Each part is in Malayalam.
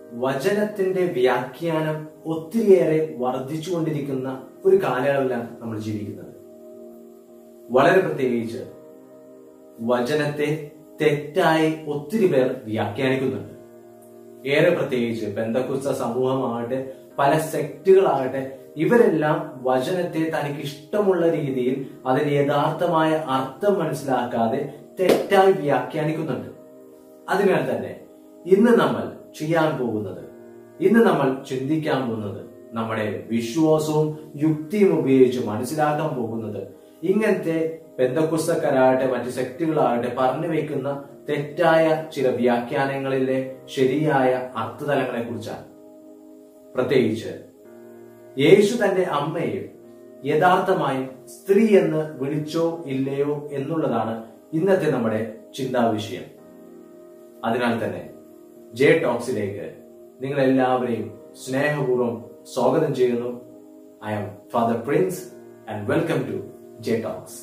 വചനത്തിന്റെ വ്യാഖ്യാനം ഒത്തിരിയേറെ വർദ്ധിച്ചുകൊണ്ടിരിക്കുന്ന ഒരു കാലയളവിലാണ് നമ്മൾ ജീവിക്കുന്നത് വളരെ പ്രത്യേകിച്ച് വചനത്തെ തെറ്റായി ഒത്തിരി പേർ വ്യാഖ്യാനിക്കുന്നുണ്ട് ഏറെ പ്രത്യേകിച്ച് ബന്ധക്കുസ്ത സമൂഹമാകട്ടെ പല സെക്റ്റുകളാകട്ടെ ഇവരെല്ലാം വചനത്തെ തനിക്ക് ഇഷ്ടമുള്ള രീതിയിൽ അതിന് യഥാർത്ഥമായ അർത്ഥം മനസ്സിലാക്കാതെ തെറ്റായി വ്യാഖ്യാനിക്കുന്നുണ്ട് അതിനാൽ തന്നെ ഇന്ന് നമ്മൾ ചെയ്യാൻ പോകുന്നത് ഇന്ന് നമ്മൾ ചിന്തിക്കാൻ പോകുന്നത് നമ്മുടെ വിശ്വാസവും യുക്തിയും ഉപയോഗിച്ച് മനസ്സിലാക്കാൻ പോകുന്നത് ഇങ്ങനത്തെ ബന്ധക്കുസ്തക്കാരാകട്ടെ മറ്റ് സെക്റ്റുകളാകട്ടെ പറഞ്ഞു വെക്കുന്ന തെറ്റായ ചില വ്യാഖ്യാനങ്ങളിലെ ശരിയായ അർത്ഥതലങ്ങളെ കുറിച്ചാണ് പ്രത്യേകിച്ച് യേശു തന്റെ അമ്മയെ യഥാർത്ഥമായും സ്ത്രീ എന്ന് വിളിച്ചോ ഇല്ലയോ എന്നുള്ളതാണ് ഇന്നത്തെ നമ്മുടെ ചിന്താ വിഷയം അതിനാൽ തന്നെ ജെ ടോക്സിലേക്ക് നിങ്ങൾ എല്ലാവരെയും സ്നേഹപൂർവ്വം സ്വാഗതം ചെയ്യുന്നു I am Father Prince and welcome to J talks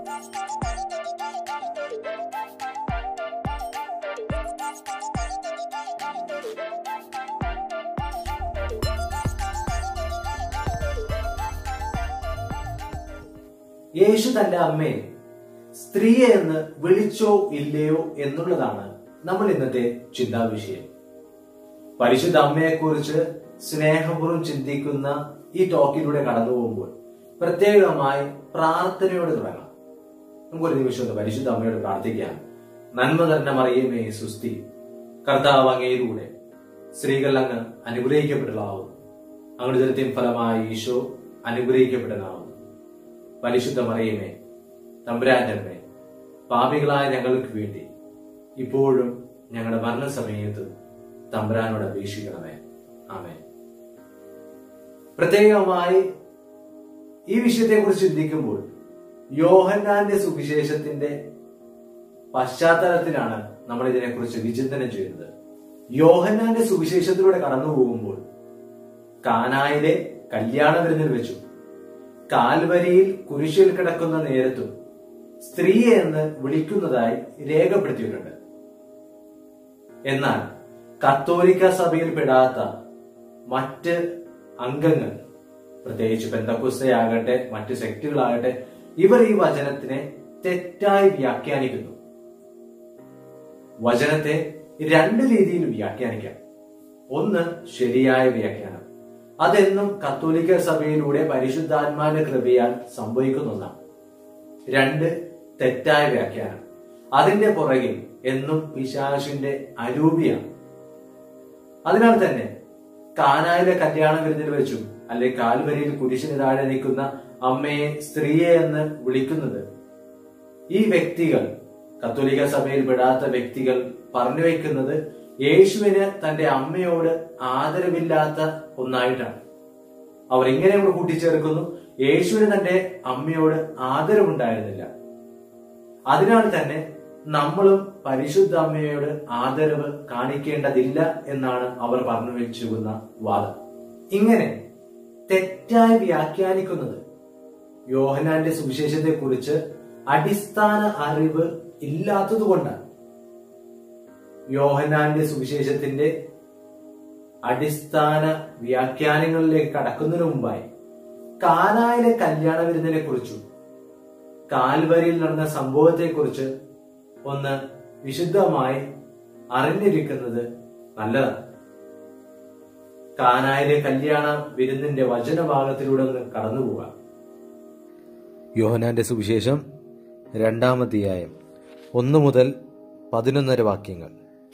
യേശു തന്റെ അമ്മയെ സ്ത്രീയെ എന്ന് വിളിച്ചോ ഇല്ലയോ എന്നുള്ളതാണ് നമ്മൾ ഇന്നത്തെ ചിന്താ വിഷയം പരിശുദ്ധ അമ്മയെക്കുറിച്ച് സ്നേഹപൂർവ്വം ചിന്തിക്കുന്ന ഈ ടോക്കിലൂടെ കടന്നു പോകുമ്പോൾ പ്രത്യേകമായി പ്രാർത്ഥനയോട് തുടങ്ങാം നമുക്കൊരു നിമിഷം ഒന്ന് പരിശുദ്ധ അമ്മയോട് പ്രാർത്ഥിക്കാം നന്മ തന്നെ മറിയമേ സുസ്തി കർത്താവ് അങ്ങയിലൂടെ സ്ത്രീകൾ അങ്ങ് അനുഗ്രഹിക്കപ്പെട്ടതാവുന്നു അങ്ങയുടെ ദൃത്യം ഫലമായി ഈശോ അനുഗ്രഹിക്കപ്പെട്ടതാവുന്നു പരിശുദ്ധ മറിയമേ തമ്പുരാന്റെ പാപികളായ ഞങ്ങൾക്ക് വേണ്ടി ഇപ്പോഴും ഞങ്ങളുടെ മരണസമയത്ത് തമ്പുരാനോട് അപേക്ഷിക്കണമേ ആമേ പ്രത്യേകമായി ഈ വിഷയത്തെക്കുറിച്ച് ചിന്തിക്കുമ്പോൾ യോഹന്നാന്റെ സുവിശേഷത്തിന്റെ പശ്ചാത്തലത്തിലാണ് നമ്മൾ ഇതിനെക്കുറിച്ച് വിചിന്തനം ചെയ്യുന്നത് യോഹന്നാന്റെ സുവിശേഷത്തിലൂടെ കടന്നു പോകുമ്പോൾ കാനായിലെ കല്യാണ വിരുന്നിൽ വെച്ചു കാൽവരിയിൽ കുരിശിൽ കിടക്കുന്ന നേരത്തും സ്ത്രീയെ എന്ന് വിളിക്കുന്നതായി രേഖപ്പെടുത്തിയിട്ടുണ്ട് എന്നാൽ കത്തോലിക്ക സഭയിൽ പെടാത്ത മറ്റ് അംഗങ്ങൾ പ്രത്യേകിച്ച് ബന്ധക്കുസ്തയാകട്ടെ മറ്റ് സെക്റ്റുകളാകട്ടെ ഇവർ ഈ വചനത്തിനെ തെറ്റായി വ്യാഖ്യാനിക്കുന്നു വചനത്തെ രണ്ട് രീതിയിൽ വ്യാഖ്യാനിക്കാം ഒന്ന് ശരിയായ വ്യാഖ്യാനം അതെന്നും കത്തോലിക്ക സഭയിലൂടെ പരിശുദ്ധാത്മാവിന്റെ കൃപയാൽ സംഭവിക്കുന്ന ഒന്നാണ് രണ്ട് തെറ്റായ വ്യാഖ്യാനം അതിന്റെ പുറകിൽ എന്നും പിശാശിന്റെ അരൂപിയാണ് അതിനാൽ തന്നെ കാനായിലെ കല്യാണ വിരുന്നിൽ വെച്ചും അല്ലെ കാൽവരിയിൽ കുരിശിന് താഴെ നിൽക്കുന്ന അമ്മയെ സ്ത്രീയെ എന്ന് വിളിക്കുന്നത് ഈ വ്യക്തികൾ കത്തോലിക്ക സഭയിൽ പെടാത്ത വ്യക്തികൾ പറഞ്ഞു വെക്കുന്നത് യേശുവിന് തന്റെ അമ്മയോട് ആദരവില്ലാത്ത ഒന്നായിട്ടാണ് അവർ ഇങ്ങനെ കൂടെ കൂട്ടിച്ചേർക്കുന്നു യേശുവിന് തന്റെ അമ്മയോട് ആദരവുണ്ടായിരുന്നില്ല അതിനാൽ തന്നെ നമ്മളും പരിശുദ്ധ അമ്മയോട് ആദരവ് കാണിക്കേണ്ടതില്ല എന്നാണ് അവർ പറഞ്ഞു വെച്ചിരുന്ന വാദം ഇങ്ങനെ തെറ്റായി വ്യാഖ്യാനിക്കുന്നത് യോഹനാന്റെ സുവിശേഷത്തെ കുറിച്ച് അടിസ്ഥാന അറിവ് ഇല്ലാത്തത് കൊണ്ടാണ് യോഹനാന്റെ സുവിശേഷത്തിന്റെ അടിസ്ഥാന വ്യാഖ്യാനങ്ങളിലേക്ക് കടക്കുന്നതിന് മുമ്പായി കാനായിലെ കല്യാണ വിരുന്നിനെ കുറിച്ചും കാൽവരിയിൽ നടന്ന സംഭവത്തെ കുറിച്ച് ഒന്ന് വിശുദ്ധമായി അറിഞ്ഞിരിക്കുന്നത് നല്ലതാണ് കാനായിലെ കല്യാണ വിരുന്നിന്റെ വചനഭാഗത്തിലൂടെ ഒന്ന് കടന്നു പോകാം യോഹനാന്റെ സുവിശേഷം രണ്ടാമധ്യായം ഒന്ന് മുതൽ പതിനൊന്നര വാക്യങ്ങൾ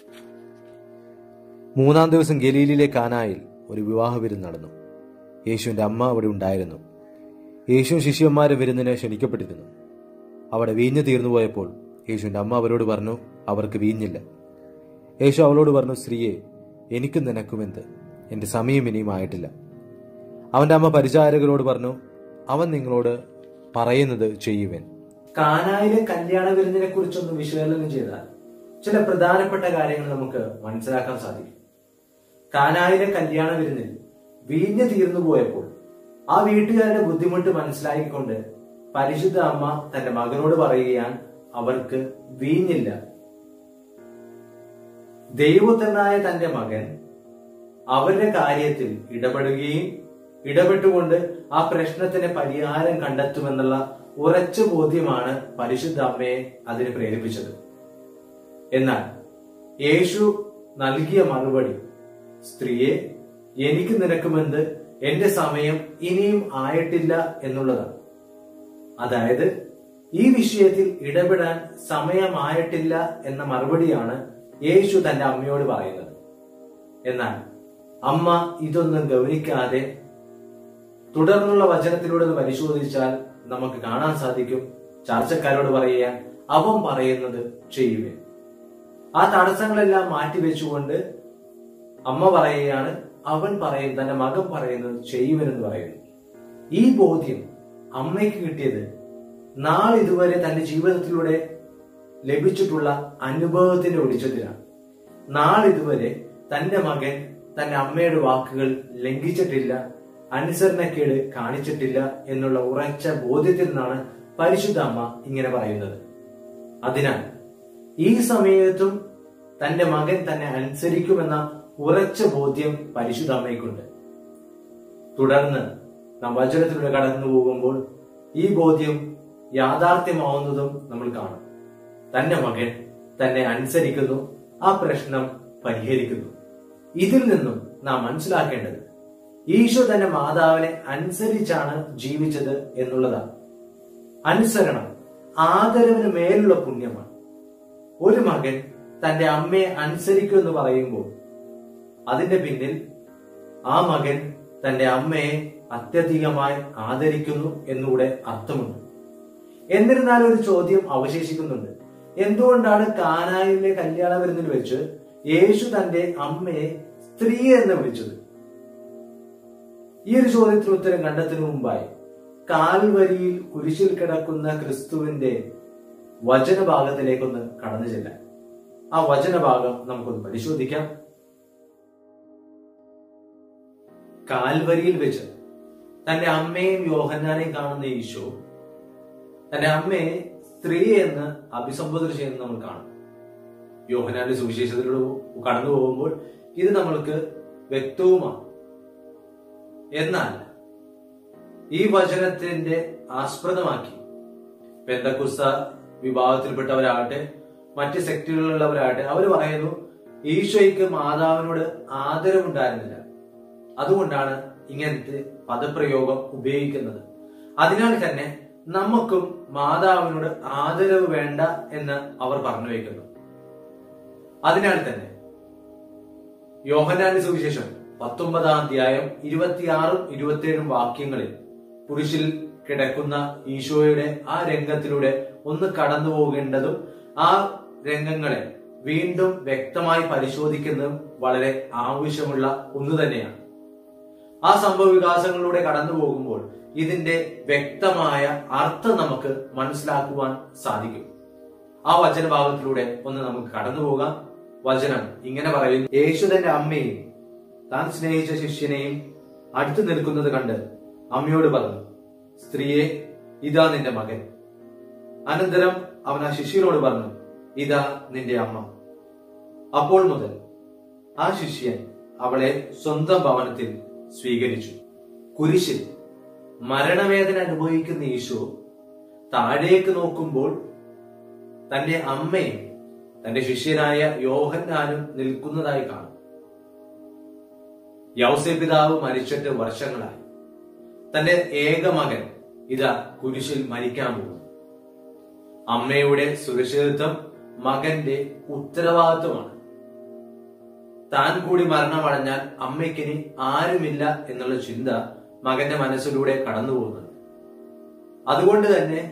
മൂന്നാം ദിവസം ഗലീലിലെ കാനായിൽ ഒരു വിവാഹ വിരുന്ന് നടന്നു യേശുവിന്റെ അമ്മ അവിടെ ഉണ്ടായിരുന്നു യേശു ശിഷ്യന്മാരെ വിരുന്നിന് ക്ഷണിക്കപ്പെട്ടിരുന്നു അവിടെ വീഞ്ഞ് തീർന്നു പോയപ്പോൾ യേശുവിന്റെ അമ്മ അവരോട് പറഞ്ഞു അവർക്ക് വീഞ്ഞില്ല യേശു അവളോട് പറഞ്ഞു സ്ത്രീയെ എനിക്കും നിനക്കുമെന്ത് എന്റെ സമയം ഇനിയും ആയിട്ടില്ല അവന്റെ അമ്മ പരിചാരകരോട് പറഞ്ഞു അവൻ നിങ്ങളോട് പറയുന്നത് ചെയ്യുവൻ കാനായിലെ കല്യാണ വിരുന്നിനെ കുറിച്ചൊന്ന് വിശകലനം ചെയ്താൽ ചില പ്രധാനപ്പെട്ട കാര്യങ്ങൾ നമുക്ക് മനസ്സിലാക്കാൻ സാധിക്കും കാനായിലെ കല്യാണ വിരുന്നിൽ വീഞ്ഞ് തീർന്നു പോയപ്പോൾ ആ വീട്ടുകാരുടെ ബുദ്ധിമുട്ട് മനസ്സിലാക്കിക്കൊണ്ട് പരിശുദ്ധ അമ്മ തന്റെ മകനോട് പറയുകയാണ് അവർക്ക് വീഞ്ഞില്ല ദൈവത്തനായ തന്റെ മകൻ അവരുടെ കാര്യത്തിൽ ഇടപെടുകയും ഇടപെട്ടുകൊണ്ട് ആ പ്രശ്നത്തിന് പരിഹാരം കണ്ടെത്തുമെന്നുള്ള ഉറച്ച ബോധ്യമാണ് പരിശുദ്ധ അമ്മയെ അതിന് പ്രേരിപ്പിച്ചത് എന്നാൽ യേശു നൽകിയ മറുപടി സ്ത്രീയെ എനിക്ക് നിനക്കുമെന്ത് എന്റെ സമയം ഇനിയും ആയിട്ടില്ല എന്നുള്ളതാണ് അതായത് ഈ വിഷയത്തിൽ ഇടപെടാൻ സമയമായിട്ടില്ല എന്ന മറുപടിയാണ് യേശു തന്റെ അമ്മയോട് പറയുന്നത് എന്നാൽ അമ്മ ഇതൊന്നും ഗൗനിക്കാതെ തുടർന്നുള്ള വചനത്തിലൂടെ ഒന്ന് പരിശോധിച്ചാൽ നമുക്ക് കാണാൻ സാധിക്കും ചർച്ചക്കാരോട് പറയുക അവൻ പറയുന്നത് ചെയ്യുവേ ആ തടസ്സങ്ങളെല്ലാം മാറ്റിവെച്ചുകൊണ്ട് അമ്മ പറയുകയാണ് അവൻ പറയും തന്റെ മകൻ പറയുന്നത് ചെയ്യുവനെന്ന് പറയുന്നു ഈ ബോധ്യം അമ്മയ്ക്ക് കിട്ടിയത് നാളിതുവരെ തന്റെ ജീവിതത്തിലൂടെ ലഭിച്ചിട്ടുള്ള അനുഭവത്തിന്റെ വെളിച്ചത്തിലാണ് നാളിതുവരെ തന്റെ മകൻ തന്റെ അമ്മയുടെ വാക്കുകൾ ലംഘിച്ചിട്ടില്ല അനുസരണക്കേട് കാണിച്ചിട്ടില്ല എന്നുള്ള ഉറച്ച ബോധ്യത്തിൽ നിന്നാണ് പരിശുദ്ധ അമ്മ ഇങ്ങനെ പറയുന്നത് അതിനാൽ ഈ സമയത്തും തന്റെ മകൻ തന്നെ അനുസരിക്കുമെന്ന ഉറച്ച ബോധ്യം പരിശുദ്ധ അമ്മയ്ക്കുണ്ട് തുടർന്ന് നാം വചനത്തിലൂടെ കടന്നു പോകുമ്പോൾ ഈ ബോധ്യം യാഥാർത്ഥ്യമാവുന്നതും നമ്മൾ കാണും തന്റെ മകൻ തന്നെ അനുസരിക്കുന്നു ആ പ്രശ്നം പരിഹരിക്കുന്നു ഇതിൽ നിന്നും നാം മനസ്സിലാക്കേണ്ടത് ഈശോ തന്റെ മാതാവിനെ അനുസരിച്ചാണ് ജീവിച്ചത് എന്നുള്ളതാണ് അനുസരണം ആദരവിന് മേലുള്ള പുണ്യമാണ് ഒരു മകൻ തന്റെ അമ്മയെ അനുസരിക്കും എന്ന് പറയുമ്പോൾ അതിന്റെ പിന്നിൽ ആ മകൻ തന്റെ അമ്മയെ അത്യധികമായി ആദരിക്കുന്നു എന്നുകൂടെ അർത്ഥമുണ്ട് എന്നിരുന്നാലും ഒരു ചോദ്യം അവശേഷിക്കുന്നുണ്ട് എന്തുകൊണ്ടാണ് കാനായിലെ കല്യാണ വിരുന്നിൽ വെച്ച് യേശു തന്റെ അമ്മയെ സ്ത്രീ എന്ന് വിളിച്ചത് ഈ ഒരു ചോദ്യത്തിന് ഉത്തരം കണ്ടെത്തുന്നതിന് മുമ്പായി കാൽവരിയിൽ കുരിശിൽ കിടക്കുന്ന ക്രിസ്തുവിന്റെ വചനഭാഗത്തിലേക്കൊന്ന് കടന്നു ചെല്ലാൻ ആ വചനഭാഗം നമുക്കൊന്ന് പരിശോധിക്കാം കാൽവരിയിൽ വെച്ച് തന്റെ അമ്മയും യോഹന്നാനെയും കാണുന്ന ഈശോ തന്റെ അമ്മയെ സ്ത്രീ എന്ന് അഭിസംബോധന ചെയ്യുന്നത് നമ്മൾ കാണും യോഹനാന്റെ സുവിശേഷത്തിലൂടെ കടന്നു പോകുമ്പോൾ ഇത് നമ്മൾക്ക് വ്യക്തവുമാണ് എന്നാൽ ഈ വചനത്തിന്റെ ആസ്പദമാക്കി പെന്തക്കുസ്ത വിഭാഗത്തിൽപ്പെട്ടവരാകട്ടെ മറ്റ് സെക്ടറുകളിലുള്ളവരാകട്ടെ അവർ പറയുന്നു ഈശോയ്ക്ക് മാതാവിനോട് ആദരവുണ്ടായിരുന്നില്ല അതുകൊണ്ടാണ് ഇങ്ങനത്തെ പദപ്രയോഗം ഉപയോഗിക്കുന്നത് അതിനാൽ തന്നെ നമുക്കും മാതാവിനോട് ആദരവ് വേണ്ട എന്ന് അവർ പറഞ്ഞു വയ്ക്കുന്നു അതിനാൽ തന്നെ യോഹനാന്റെ സുവിശേഷം പത്തൊമ്പതാം അധ്യായം ഇരുപത്തിയാറും ഇരുപത്തിയേഴും വാക്യങ്ങളിൽ പുരുഷിൽ കിടക്കുന്ന ഈശോയുടെ ആ രംഗത്തിലൂടെ ഒന്ന് കടന്നു പോകേണ്ടതും ആ രംഗങ്ങളെ വീണ്ടും വ്യക്തമായി പരിശോധിക്കുന്നതും വളരെ ആവശ്യമുള്ള ഒന്ന് തന്നെയാണ് ആ സംഭവ വികാസങ്ങളിലൂടെ കടന്നു പോകുമ്പോൾ ഇതിന്റെ വ്യക്തമായ അർത്ഥം നമുക്ക് മനസ്സിലാക്കുവാൻ സാധിക്കും ആ വചനഭാഗത്തിലൂടെ ഒന്ന് നമുക്ക് കടന്നു പോകാം വചനം ഇങ്ങനെ പറയുന്നു യേശു തന്റെ അമ്മയെയും താൻ സ്നേഹിച്ച ശിഷ്യനെയും അടുത്തു നിൽക്കുന്നത് കണ്ട് അമ്മയോട് പറഞ്ഞു സ്ത്രീയെ ഇതാ നിന്റെ മകൻ അനന്തരം അവൻ ആ ശിഷ്യനോട് പറഞ്ഞു ഇതാ നിന്റെ അമ്മ അപ്പോൾ മുതൽ ആ ശിഷ്യൻ അവളെ സ്വന്തം ഭവനത്തിൽ സ്വീകരിച്ചു കുരിശിൽ മരണവേദന അനുഭവിക്കുന്ന ഈശോ താഴേക്ക് നോക്കുമ്പോൾ തന്റെ അമ്മയും തന്റെ ശിഷ്യനായ യോഹന്നാനും നിൽക്കുന്നതായി കാണും യൗസെ പിതാവ് മരിച്ചിട്ട് വർഷങ്ങളായി തന്റെ ഏക മകൻ ഇതാ കുരിശിൽ മരിക്കാൻ പോകുന്നു അമ്മയുടെ സുരക്ഷിതത്വം മകന്റെ ഉത്തരവാദിത്വമാണ് താൻ കൂടി മരണമടഞ്ഞാൽ അമ്മയ്ക്കിനി ആരുമില്ല എന്നുള്ള ചിന്ത മകന്റെ മനസ്സിലൂടെ കടന്നു പോകുന്നുണ്ട് അതുകൊണ്ട് തന്നെ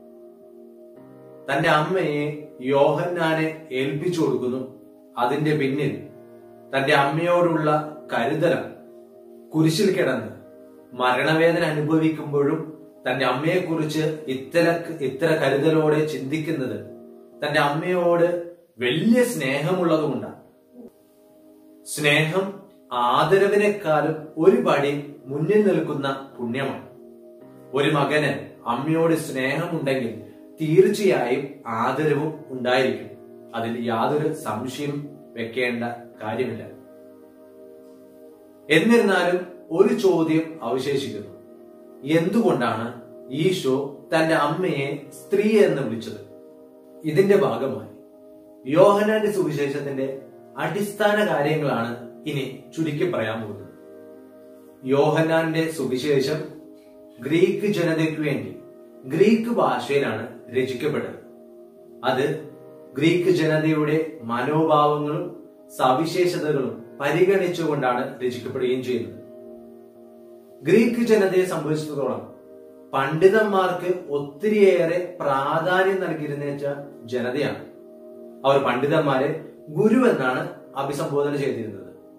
തന്റെ അമ്മയെ യോഹന്നാനെ ഏൽപ്പിച്ചു കൊടുക്കുന്നു അതിന്റെ പിന്നിൽ തന്റെ അമ്മയോടുള്ള കരുതലാണ് കുരിശിൽ കിടന്ന് മരണവേദന അനുഭവിക്കുമ്പോഴും തന്റെ അമ്മയെക്കുറിച്ച് ഇത്തര ഇത്തര കരുതലോടെ ചിന്തിക്കുന്നത് തന്റെ അമ്മയോട് വലിയ സ്നേഹമുള്ളതുകൊണ്ടാണ് സ്നേഹം ആദരവിനേക്കാളും ഒരു പടി മുന്നിൽ നിൽക്കുന്ന പുണ്യമാണ് ഒരു മകന് അമ്മയോട് സ്നേഹമുണ്ടെങ്കിൽ തീർച്ചയായും ആദരവും ഉണ്ടായിരിക്കും അതിൽ യാതൊരു സംശയം വെക്കേണ്ട കാര്യമില്ല എന്നിരുന്നാലും ഒരു ചോദ്യം അവശേഷിക്കുന്നു എന്തുകൊണ്ടാണ് ഈശോ തന്റെ അമ്മയെ സ്ത്രീ എന്ന് വിളിച്ചത് ഇതിന്റെ ഭാഗമായി യോഹനാന്റെ സുവിശേഷത്തിന്റെ അടിസ്ഥാന കാര്യങ്ങളാണ് ഇനി ചുരുക്കി പറയാൻ പോകുന്നത് യോഹനാന്റെ സുവിശേഷം ഗ്രീക്ക് ജനതയ്ക്ക് വേണ്ടി ഗ്രീക്ക് ഭാഷയിലാണ് രചിക്കപ്പെട്ടത് അത് ഗ്രീക്ക് ജനതയുടെ മനോഭാവങ്ങളും സവിശേഷതകളും പരിഗണിച്ചുകൊണ്ടാണ് രചിക്കപ്പെടുകയും ചെയ്യുന്നത് ഗ്രീക്ക് ജനതയെ സംബന്ധിച്ചിടത്തോളം പണ്ഡിതന്മാർക്ക് ഒത്തിരിയേറെ പ്രാധാന്യം നൽകിയിരുന്ന ജനതയാണ് അവർ പണ്ഡിതന്മാരെ ഗുരു എന്നാണ് അഭിസംബോധന ചെയ്തിരുന്നത്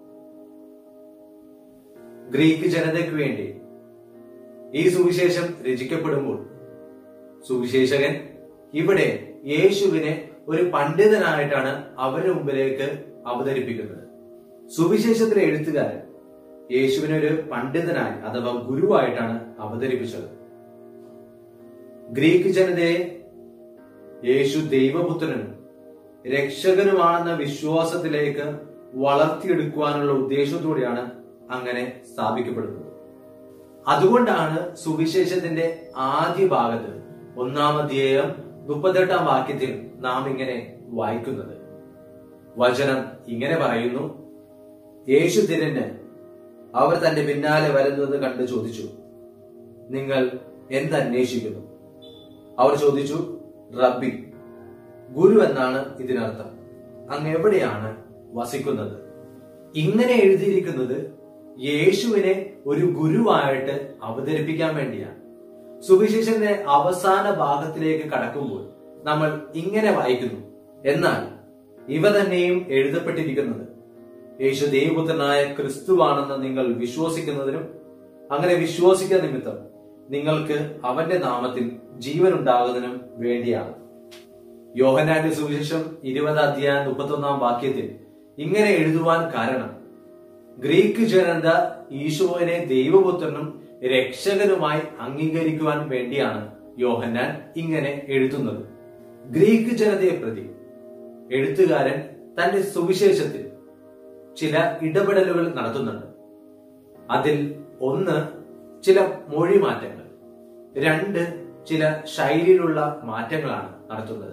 ഗ്രീക്ക് ജനതയ്ക്ക് വേണ്ടി ഈ സുവിശേഷം രചിക്കപ്പെടുമ്പോൾ സുവിശേഷകൻ ഇവിടെ യേശുവിനെ ഒരു പണ്ഡിതനായിട്ടാണ് അവരുടെ മുമ്പിലേക്ക് അവതരിപ്പിക്കുന്നത് സുവിശേഷത്തിലെ എഴുത്തുകാരൻ യേശുവിനെ ഒരു പണ്ഡിതനായി അഥവാ ഗുരുവായിട്ടാണ് അവതരിപ്പിച്ചത് ഗ്രീക്ക് ജനതയെ യേശു ദൈവപുത്രനും രക്ഷകനുമാണെന്ന വിശ്വാസത്തിലേക്ക് വളർത്തിയെടുക്കുവാനുള്ള ഉദ്ദേശത്തോടെയാണ് അങ്ങനെ സ്ഥാപിക്കപ്പെടുന്നത് അതുകൊണ്ടാണ് സുവിശേഷത്തിന്റെ ആദ്യ ഭാഗത്ത് ഒന്നാം അധ്യായം മുപ്പത്തെട്ടാം വാക്യത്തിൽ നാം ഇങ്ങനെ വായിക്കുന്നത് വചനം ഇങ്ങനെ പറയുന്നു യേശു തിരിഞ്ഞ് അവർ തന്റെ പിന്നാലെ വരുന്നത് കണ്ട് ചോദിച്ചു നിങ്ങൾ എന്തന്വേഷിക്കുന്നു അവർ ചോദിച്ചു റബ്ബി ഗുരു എന്നാണ് ഇതിനർത്ഥം അങ്ങ് എവിടെയാണ് വസിക്കുന്നത് ഇങ്ങനെ എഴുതിയിരിക്കുന്നത് യേശുവിനെ ഒരു ഗുരുവായിട്ട് അവതരിപ്പിക്കാൻ വേണ്ടിയാണ് സുവിശേഷന്റെ അവസാന ഭാഗത്തിലേക്ക് കടക്കുമ്പോൾ നമ്മൾ ഇങ്ങനെ വായിക്കുന്നു എന്നാൽ ഇവ തന്നെയും എഴുതപ്പെട്ടിരിക്കുന്നത് യേശു ദൈവപുത്രനായ ക്രിസ്തുവാണെന്ന് നിങ്ങൾ വിശ്വസിക്കുന്നതിനും അങ്ങനെ വിശ്വസിക്കുന്ന നിമിത്തം നിങ്ങൾക്ക് അവന്റെ നാമത്തിൽ ജീവൻ ഉണ്ടാകുന്നതിനും വേണ്ടിയാണ് യോഹനാന്റെ സുവിശേഷം ഇരുപത് അധ്യായം മുപ്പത്തൊന്നാം വാക്യത്തിൽ ഇങ്ങനെ എഴുതുവാൻ കാരണം ഗ്രീക്ക് ജനത ഈശോനെ ദൈവപുത്രനും രക്ഷകനുമായി അംഗീകരിക്കുവാൻ വേണ്ടിയാണ് യോഹന്നാൻ ഇങ്ങനെ എഴുതുന്നത് ഗ്രീക്ക് ജനതയെ പ്രതി എഴുത്തുകാരൻ തന്റെ സുവിശേഷത്തിൽ ചില ഇടപെടലുകൾ നടത്തുന്നുണ്ട് അതിൽ ഒന്ന് ചില മൊഴി മാറ്റങ്ങൾ രണ്ട് ചില ശൈലിയിലുള്ള മാറ്റങ്ങളാണ് നടത്തുന്നത്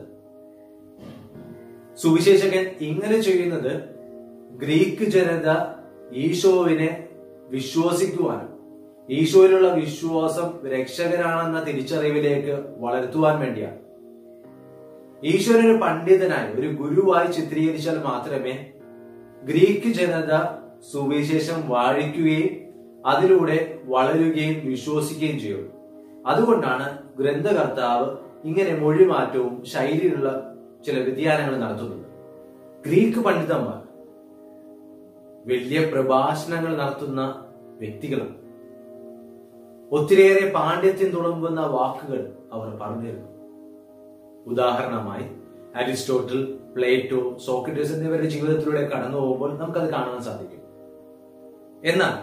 സുവിശേഷകൻ ഇങ്ങനെ ചെയ്യുന്നത് ഗ്രീക്ക് ജനത ഈശോവിനെ വിശ്വസിക്കുവാനും ഈശോയിലുള്ള വിശ്വാസം രക്ഷകനാണെന്ന തിരിച്ചറിവിലേക്ക് വളർത്തുവാൻ വേണ്ടിയാണ് ഈശ്വരൻ ഒരു പണ്ഡിതനായി ഒരു ഗുരുവായി ചിത്രീകരിച്ചാൽ മാത്രമേ ഗ്രീക്ക് ജനത സുവിശേഷം വാഴിക്കുകയും അതിലൂടെ വളരുകയും വിശ്വസിക്കുകയും ചെയ്യുള്ളൂ അതുകൊണ്ടാണ് ഗ്രന്ഥകർത്താവ് ഇങ്ങനെ മൊഴിമാറ്റവും ശൈലിയിലുള്ള ചില വ്യതിയാനങ്ങൾ നടത്തുന്നത് ഗ്രീക്ക് പണ്ഡിതന്മാർ വലിയ പ്രഭാഷണങ്ങൾ നടത്തുന്ന വ്യക്തികളാണ് ഒത്തിരിയേറെ പാണ്ഡ്യത്യം തുളുമ്പുന്ന വാക്കുകൾ അവർ പറഞ്ഞിരുന്നു ഉദാഹരണമായി അരിസ്റ്റോട്ടിൽ പ്ലേറ്റോ സോക്രട്ടീസ് എന്നിവരുടെ ജീവിതത്തിലൂടെ കടന്നു പോകുമ്പോൾ നമുക്കത് കാണാൻ സാധിക്കും എന്നാൽ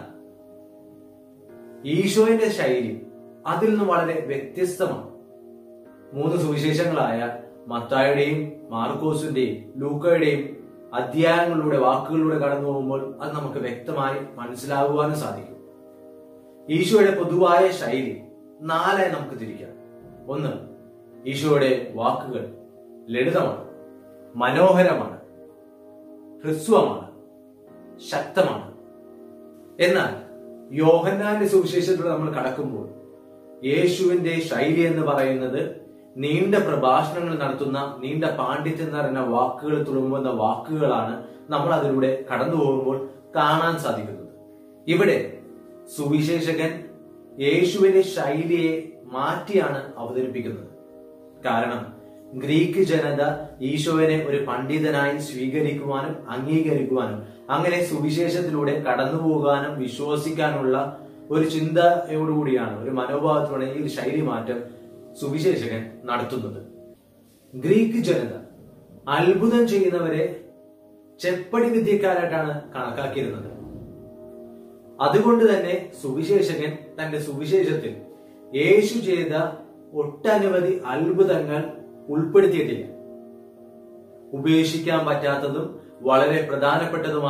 ഈശോയുടെ ശൈലി അതിൽ നിന്ന് വളരെ വ്യത്യസ്തമാണ് മൂന്ന് സുവിശേഷങ്ങളായ മത്തായുടെയും മാർക്കോസിന്റെയും ലൂക്കയുടെയും അധ്യായങ്ങളിലൂടെ വാക്കുകളിലൂടെ കടന്നു പോകുമ്പോൾ അത് നമുക്ക് വ്യക്തമായി മനസ്സിലാകുവാനും സാധിക്കും ഈശോയുടെ പൊതുവായ ശൈലി നാലായി നമുക്ക് തിരിക്കാം ഒന്ന് ഈശോയുടെ വാക്കുകൾ ലളിതമാണ് മനോഹരമാണ് ഹ്രസ്വമാണ് ശക്തമാണ് എന്നാൽ യോഹന്നാന്റെ സുവിശേഷത്തിലൂടെ നമ്മൾ കടക്കുമ്പോൾ യേശുവിന്റെ ശൈലി എന്ന് പറയുന്നത് നീണ്ട പ്രഭാഷണങ്ങൾ നടത്തുന്ന നീണ്ട പാണ്ഡിത്യം നിറഞ്ഞ വാക്കുകൾ തുളുമ്പുന്ന വാക്കുകളാണ് നമ്മൾ അതിലൂടെ കടന്നു പോകുമ്പോൾ കാണാൻ സാധിക്കുന്നത് ഇവിടെ സുവിശേഷകൻ യേശുവിന്റെ ശൈലിയെ മാറ്റിയാണ് അവതരിപ്പിക്കുന്നത് കാരണം ഗ്രീക്ക് ജനത ഈശോവിനെ ഒരു പണ്ഡിതനായി സ്വീകരിക്കുവാനും അംഗീകരിക്കുവാനും അങ്ങനെ സുവിശേഷത്തിലൂടെ കടന്നു പോകാനും വിശ്വസിക്കാനുള്ള ഒരു ചിന്തയോടുകൂടിയാണ് ഒരു മനോഭാവത്തോടെ ഈ ഒരു ശൈലി മാറ്റം സുവിശേഷകൻ നടത്തുന്നത് ഗ്രീക്ക് ജനത അത്ഭുതം ചെയ്യുന്നവരെ ചെപ്പടി വിദ്യക്കാരായിട്ടാണ് കണക്കാക്കിയിരുന്നത് അതുകൊണ്ട് തന്നെ സുവിശേഷകൻ തന്റെ സുവിശേഷത്തിൽ യേശു ചെയ്ത ഒട്ടനവധി അത്ഭുതങ്ങൾ ഉൾപ്പെടുത്തിയിട്ടില്ല ഉപേക്ഷിക്കാൻ പറ്റാത്തതും വളരെ പ്രധാനപ്പെട്ടതുമായ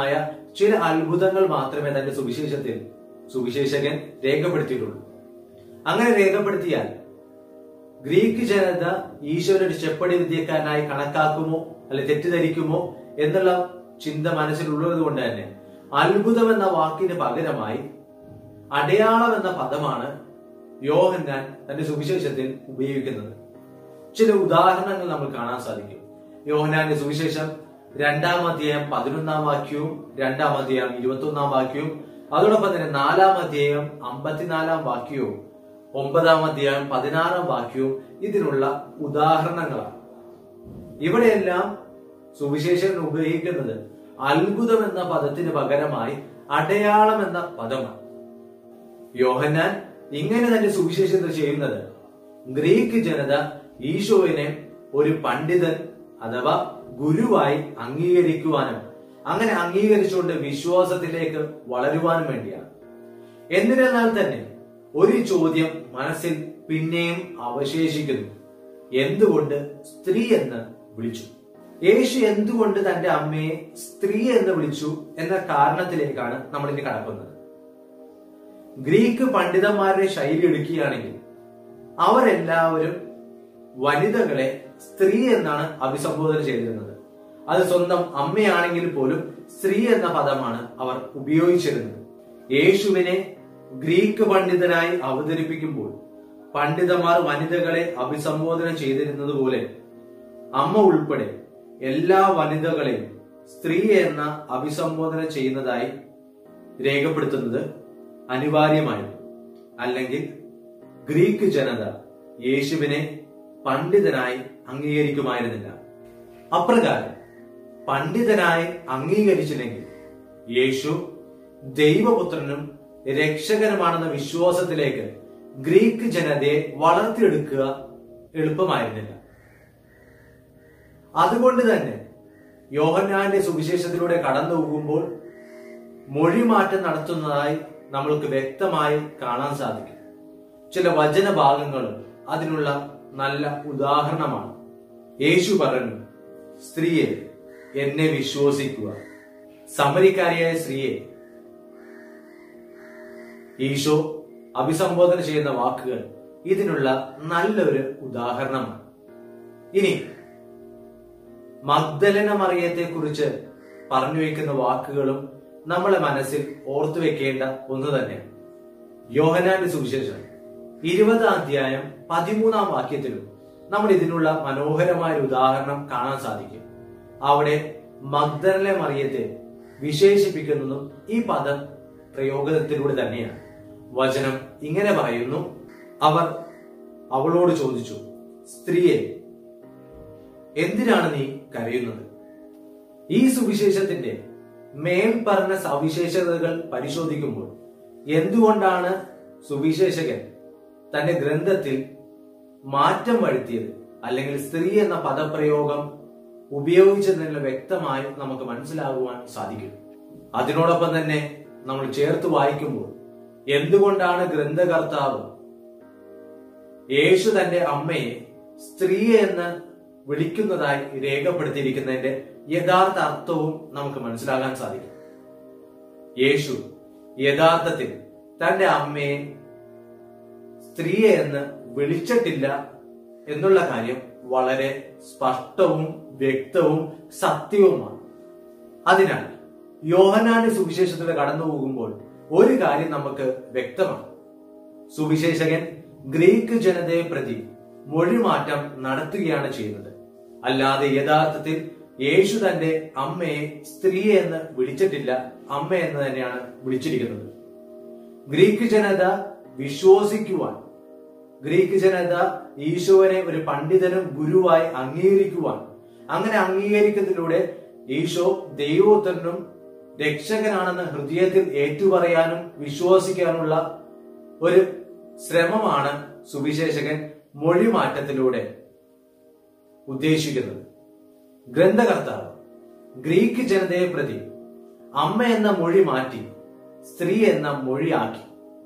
ചില അത്ഭുതങ്ങൾ മാത്രമേ തന്റെ സുവിശേഷത്തിൽ സുവിശേഷകൻ രേഖപ്പെടുത്തിയിട്ടുള്ളൂ അങ്ങനെ രേഖപ്പെടുത്തിയാൽ ഗ്രീക്ക് ജനത ഈശോനെ ഒരു ചെപ്പടി വിദ്യക്കാരനായി കണക്കാക്കുമോ അല്ലെ തെറ്റിദ്ധരിക്കുമോ എന്നുള്ള ചിന്ത മനസ്സിലുള്ളത് കൊണ്ട് തന്നെ അത്ഭുതം എന്ന വാക്കിന് പകരമായി അടയാളം എന്ന പദമാണ് യോഹന്നാൻ തന്റെ സുവിശേഷത്തിൽ ഉപയോഗിക്കുന്നത് ചില ഉദാഹരണങ്ങൾ നമ്മൾ കാണാൻ സാധിക്കും യോഹന്നാന്റെ സുവിശേഷം രണ്ടാം അധ്യായം പതിനൊന്നാം വാക്യവും രണ്ടാം അധ്യായം ഇരുപത്തി ഒന്നാം വാക്യവും അതോടൊപ്പം തന്നെ നാലാം അധ്യായം അമ്പത്തിനാലാം വാക്യവും ഒമ്പതാം അധ്യായം പതിനാറാം വാക്യവും ഇതിനുള്ള ഉദാഹരണങ്ങളാണ് ഇവിടെയെല്ലാം സുവിശേഷൻ ഉപയോഗിക്കുന്നത് അത്ഭുതം എന്ന പദത്തിന് പകരമായി അടയാളം എന്ന പദമാണ് യോഹന്നാൻ ഇങ്ങനെ തന്നെ സുവിശേഷത്തിൽ ചെയ്യുന്നത് ഗ്രീക്ക് ജനത ഈശോവിനെ ഒരു പണ്ഡിതൻ അഥവാ ഗുരുവായി അംഗീകരിക്കുവാനും അങ്ങനെ അംഗീകരിച്ചുകൊണ്ട് വിശ്വാസത്തിലേക്ക് വളരുവാനും വേണ്ടിയാണ് എന്നിരുന്നാൽ തന്നെ ഒരു ചോദ്യം മനസ്സിൽ പിന്നെയും അവശേഷിക്കുന്നു എന്തുകൊണ്ട് സ്ത്രീ എന്ന് വിളിച്ചു യേശു എന്തുകൊണ്ട് തന്റെ അമ്മയെ സ്ത്രീ എന്ന് വിളിച്ചു എന്ന കാരണത്തിലേക്കാണ് നമ്മൾ ഇനി കടക്കുന്നത് ഗ്രീക്ക് പണ്ഡിതന്മാരുടെ ശൈലി എടുക്കുകയാണെങ്കിൽ അവരെല്ലാവരും വനിതകളെ സ്ത്രീ എന്നാണ് അഭിസംബോധന ചെയ്തിരുന്നത് അത് സ്വന്തം അമ്മയാണെങ്കിൽ പോലും സ്ത്രീ എന്ന പദമാണ് അവർ ഉപയോഗിച്ചിരുന്നത് യേശുവിനെ ഗ്രീക്ക് പണ്ഡിതനായി അവതരിപ്പിക്കുമ്പോൾ പണ്ഡിതന്മാർ വനിതകളെ അഭിസംബോധന ചെയ്തിരുന്നത് പോലെ അമ്മ ഉൾപ്പെടെ എല്ലാ വനിതകളെയും സ്ത്രീ എന്ന അഭിസംബോധന ചെയ്യുന്നതായി രേഖപ്പെടുത്തുന്നത് അനിവാര്യമായിരുന്നു അല്ലെങ്കിൽ ഗ്രീക്ക് ജനത യേശുവിനെ പണ്ഡിതനായി അംഗീകരിക്കുമായിരുന്നില്ല അപ്രകാരം പണ്ഡിതനായി അംഗീകരിച്ചില്ലെങ്കിൽ യേശു ദൈവപുത്രനും രക്ഷകനുമാണെന്ന വിശ്വാസത്തിലേക്ക് ഗ്രീക്ക് ജനതയെ വളർത്തിയെടുക്കുക എളുപ്പമായിരുന്നില്ല അതുകൊണ്ട് തന്നെ യോഹന്നാന്റെ സുവിശേഷത്തിലൂടെ കടന്നു പോകുമ്പോൾ മൊഴിമാറ്റം നടത്തുന്നതായി നമ്മൾക്ക് വ്യക്തമായി കാണാൻ സാധിക്കും ചില വചന ഭാഗങ്ങളും അതിനുള്ള നല്ല ഉദാഹരണമാണ് യേശു പറഞ്ഞു സ്ത്രീയെ എന്നെ വിശ്വസിക്കുക സമരിക്കാരിയായ സ്ത്രീയെ ഈശോ അഭിസംബോധന ചെയ്യുന്ന വാക്കുകൾ ഇതിനുള്ള നല്ലൊരു ഉദാഹരണമാണ് ഇനി മഗ്ദലന മറിയത്തെ കുറിച്ച് പറഞ്ഞു വെക്കുന്ന വാക്കുകളും നമ്മളെ മനസ്സിൽ ഓർത്തു വെക്കേണ്ട ഒന്ന് തന്നെയാണ് യോഹനാന്റെ സുവിശേഷം ഇരുപതാം അധ്യായം പതിമൂന്നാം വാക്യത്തിലും നമ്മൾ ഇതിനുള്ള മനോഹരമായ ഒരു ഉദാഹരണം കാണാൻ സാധിക്കും അവിടെ മഗ്ദലന മറിയത്തെ വിശേഷിപ്പിക്കുന്നതും ഈ പദം പ്രയോഗത്തിലൂടെ തന്നെയാണ് വചനം ഇങ്ങനെ പറയുന്നു അവർ അവളോട് ചോദിച്ചു സ്ത്രീയെ എന്തിനാണ് നീ കരയുന്നത് ഈ സുവിശേഷത്തിന്റെ മേൽ പറഞ്ഞ സവിശേഷതകൾ പരിശോധിക്കുമ്പോൾ എന്തുകൊണ്ടാണ് സുവിശേഷകൻ തന്റെ ഗ്രന്ഥത്തിൽ മാറ്റം വരുത്തിയത് അല്ലെങ്കിൽ സ്ത്രീ എന്ന പദപ്രയോഗം ഉപയോഗിച്ചതിനുള്ള വ്യക്തമായി നമുക്ക് മനസ്സിലാകുവാൻ സാധിക്കും അതിനോടൊപ്പം തന്നെ നമ്മൾ ചേർത്ത് വായിക്കുമ്പോൾ എന്തുകൊണ്ടാണ് ഗ്രന്ഥകർത്താവ് യേശു തന്റെ അമ്മയെ സ്ത്രീ എന്ന് വിളിക്കുന്നതായി രേഖപ്പെടുത്തിയിരിക്കുന്നതിന്റെ യഥാർത്ഥ അർത്ഥവും നമുക്ക് മനസ്സിലാകാൻ സാധിക്കും യേശു യഥാർത്ഥത്തിൽ തന്റെ അമ്മയെ സ്ത്രീയെ എന്ന് വിളിച്ചിട്ടില്ല എന്നുള്ള കാര്യം വളരെ സ്പഷ്ടവും വ്യക്തവും സത്യവുമാണ് അതിനാൽ യോഹനാന്റെ സുവിശേഷത്തിലൂടെ കടന്നു പോകുമ്പോൾ ഒരു കാര്യം നമുക്ക് വ്യക്തമാണ് സുവിശേഷകൻ ഗ്രീക്ക് ജനതയെ പ്രതി മൊഴിമാറ്റം നടത്തുകയാണ് ചെയ്യുന്നത് അല്ലാതെ യഥാർത്ഥത്തിൽ യേശു തന്റെ അമ്മയെ സ്ത്രീ എന്ന് വിളിച്ചിട്ടില്ല അമ്മ എന്ന് തന്നെയാണ് വിളിച്ചിരിക്കുന്നത് ഗ്രീക്ക് ജനത വിശ്വസിക്കുവാൻ ഗ്രീക്ക് ജനത ഈശോനെ ഒരു പണ്ഡിതനും ഗുരുവായി അംഗീകരിക്കുവാൻ അങ്ങനെ അംഗീകരിക്കുന്നതിലൂടെ ഈശോ ദൈവോത്തരനും രക്ഷകനാണെന്ന് ഹൃദയത്തിൽ ഏറ്റുപറയാനും വിശ്വസിക്കാനുള്ള ഒരു ശ്രമമാണ് സുവിശേഷകൻ മൊഴിമാറ്റത്തിലൂടെ ഉദ്ദേശിക്കുന്നത് ഗ്രന്ഥകർത്താവ് ഗ്രീക്ക് ജനതയെ പ്രതി അമ്മ എന്ന മൊഴി മാറ്റി സ്ത്രീ എന്ന മൊഴിയാക്കി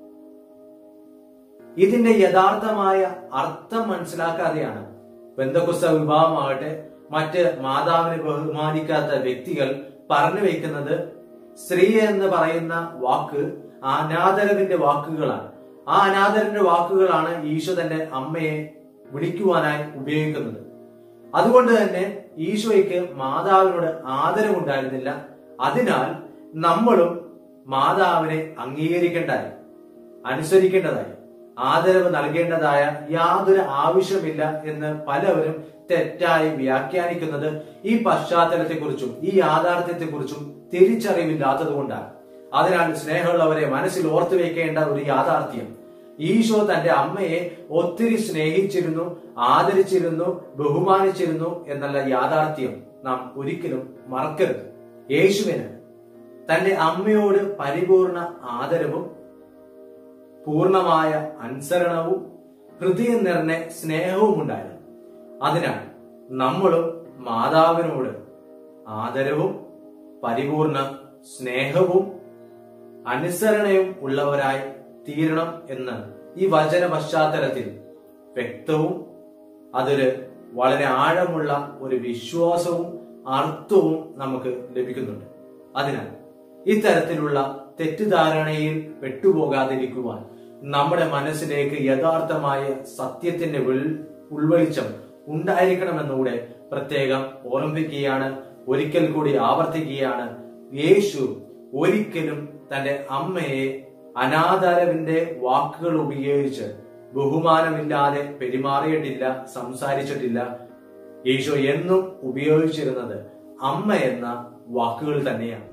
ഇതിന്റെ യഥാർത്ഥമായ അർത്ഥം മനസ്സിലാക്കാതെയാണ് ബന്ധക്കുസ്ത വിഭാഗമാകട്ടെ മറ്റ് മാതാവിനെ ബഹുമാനിക്കാത്ത വ്യക്തികൾ പറഞ്ഞു വെക്കുന്നത് സ്ത്രീ എന്ന് പറയുന്ന വാക്ക് അനാദരവിന്റെ വാക്കുകളാണ് ആ അനാദരവിന്റെ വാക്കുകളാണ് ഈശോ തന്റെ അമ്മയെ വിളിക്കുവാനായി ഉപയോഗിക്കുന്നത് അതുകൊണ്ട് തന്നെ ഈശോയ്ക്ക് മാതാവിനോട് ആദരവുണ്ടായിരുന്നില്ല അതിനാൽ നമ്മളും മാതാവിനെ അംഗീകരിക്കേണ്ടതായി അനുസരിക്കേണ്ടതായി ആദരവ് നൽകേണ്ടതായ യാതൊരു ആവശ്യമില്ല എന്ന് പലവരും തെറ്റായി വ്യാഖ്യാനിക്കുന്നത് ഈ പശ്ചാത്തലത്തെക്കുറിച്ചും ഈ യാഥാർത്ഥ്യത്തെക്കുറിച്ചും തിരിച്ചറിവില്ലാത്തത് കൊണ്ടാണ് അതിനാൽ സ്നേഹമുള്ളവരെ മനസ്സിൽ ഓർത്തു വെക്കേണ്ട ഒരു യാഥാർത്ഥ്യം ഈശോ തന്റെ അമ്മയെ ഒത്തിരി സ്നേഹിച്ചിരുന്നു ആദരിച്ചിരുന്നു ബഹുമാനിച്ചിരുന്നു എന്നുള്ള യാഥാർത്ഥ്യം നാം ഒരിക്കലും മറക്കരുത് യേശുവിന് തന്റെ അമ്മയോട് പരിപൂർണ ആദരവും പൂർണമായ അനുസരണവും ഹൃദയം നിറഞ്ഞ സ്നേഹവും ഉണ്ടായിരുന്നു അതിനാൽ നമ്മളും മാതാവിനോട് ആദരവും പരിപൂർണ സ്നേഹവും അനുസരണയും ഉള്ളവരായി തീരണം എന്ന് ഈ വചന പശ്ചാത്തലത്തിൽ വ്യക്തവും അതൊരു വളരെ ആഴമുള്ള ഒരു വിശ്വാസവും അർത്ഥവും നമുക്ക് ലഭിക്കുന്നുണ്ട് അതിനാൽ ഇത്തരത്തിലുള്ള തെറ്റിദ്ധാരണയിൽ പെട്ടുപോകാതിരിക്കുവാൻ നമ്മുടെ മനസ്സിലേക്ക് യഥാർത്ഥമായ സത്യത്തിന്റെ ഉൾ- ഉൾവെളിച്ചം ഉണ്ടായിരിക്കണമെന്നുകൂടെ പ്രത്യേകം ഓർമ്മിപ്പിക്കുകയാണ് ഒരിക്കൽ കൂടി ആവർത്തിക്കുകയാണ് യേശു ഒരിക്കലും തന്റെ അമ്മയെ അനാദരവിന്റെ വാക്കുകൾ ഉപയോഗിച്ച് ബഹുമാനമില്ലാതെ പെരുമാറിയിട്ടില്ല സംസാരിച്ചിട്ടില്ല യേശു എന്നും ഉപയോഗിച്ചിരുന്നത് അമ്മ എന്ന വാക്കുകൾ തന്നെയാണ്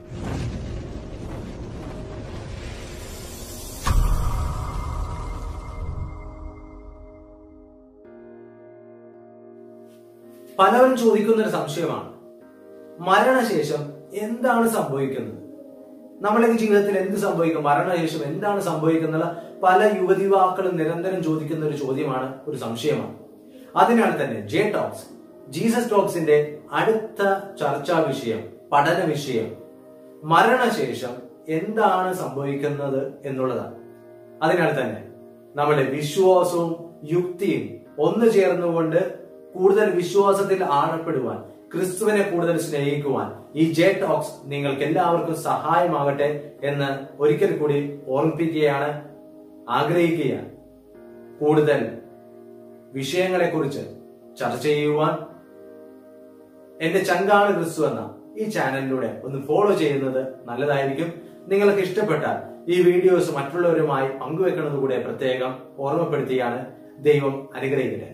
പലരും ചോദിക്കുന്ന ഒരു സംശയമാണ് മരണശേഷം എന്താണ് സംഭവിക്കുന്നത് നമ്മളൊക്കെ ജീവിതത്തിൽ എന്ത് സംഭവിക്കും മരണശേഷം എന്താണ് സംഭവിക്കുന്നത് പല യുവതിവാക്കളും നിരന്തരം ചോദിക്കുന്ന ഒരു ചോദ്യമാണ് ഒരു സംശയമാണ് അതിനാൽ തന്നെ ജെ ടോക്സ് ജീസസ് ടോക്സിന്റെ അടുത്ത ചർച്ചാ വിഷയം പഠന വിഷയം മരണശേഷം എന്താണ് സംഭവിക്കുന്നത് എന്നുള്ളതാണ് അതിനാൽ തന്നെ നമ്മുടെ വിശ്വാസവും യുക്തിയും ഒന്നു ചേർന്നുകൊണ്ട് കൂടുതൽ വിശ്വാസത്തിൽ ആഴപ്പെടുവാൻ ക്രിസ്തുവിനെ കൂടുതൽ സ്നേഹിക്കുവാൻ ഈ ജെ ടോക്സ് നിങ്ങൾക്ക് എല്ലാവർക്കും സഹായമാകട്ടെ എന്ന് ഒരിക്കൽ കൂടി ഓർമ്മിപ്പിക്കുകയാണ് ആഗ്രഹിക്കുകയാണ് കൂടുതൽ വിഷയങ്ങളെക്കുറിച്ച് ചർച്ച ചെയ്യുവാൻ എന്റെ ചങ്കാണ് ക്രിസ്തു എന്ന ഈ ചാനലിലൂടെ ഒന്ന് ഫോളോ ചെയ്യുന്നത് നല്ലതായിരിക്കും നിങ്ങൾക്ക് ഇഷ്ടപ്പെട്ടാൽ ഈ വീഡിയോസ് മറ്റുള്ളവരുമായി പങ്കുവെക്കുന്നത് കൂടെ പ്രത്യേകം ഓർമ്മപ്പെടുത്തിയാണ് ദൈവം അനുഗ്രഹിക്കട്ടെ